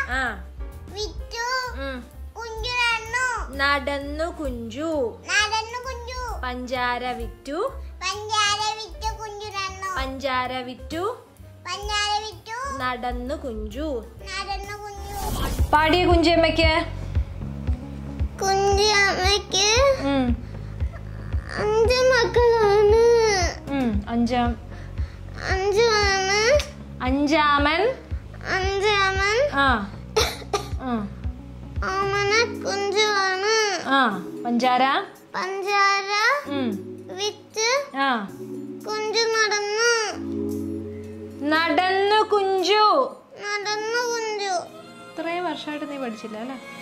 ആ വിറ്റു ഉം. കുഞ്ചു നടന്നു നടന്നു കുഞ്ചു നടന്നു കുഞ്ചു പഞ്ചാര വിറ്റു പഞ്ചാര വിറ്റു കുഞ്ചു നടന്നു പഞ്ചാര വിറ്റു പഞ്ചാര വിറ്റു നടന്നു കുഞ്ചു നടന്നു കുഞ്ചു പാടിയ കുഞ്ചിയമ്മയ്ക്ക് കുഞ്ചു അമ്മയ്ക്ക് ഉം, അഞ്ച് മക്കളാണ് ഉം. അഞ്ചാം അഞ്ചാണ് അഞ്ചാമൻ അഞ്ചാമൻ ആ ഉം. ഓമന കുഞ്ചുവാണ് ആ പഞ്ചാര പഞ്ചാര ഉം. വിറ്റ് ആ കുഞ്ചു നടന്നു നടന്നു കുഞ്ചു നടന്നു കുഞ്ചു ഇത്രയും വർഷമായിട്ട് നീ പഠിച്ചില്ല അല്ലേ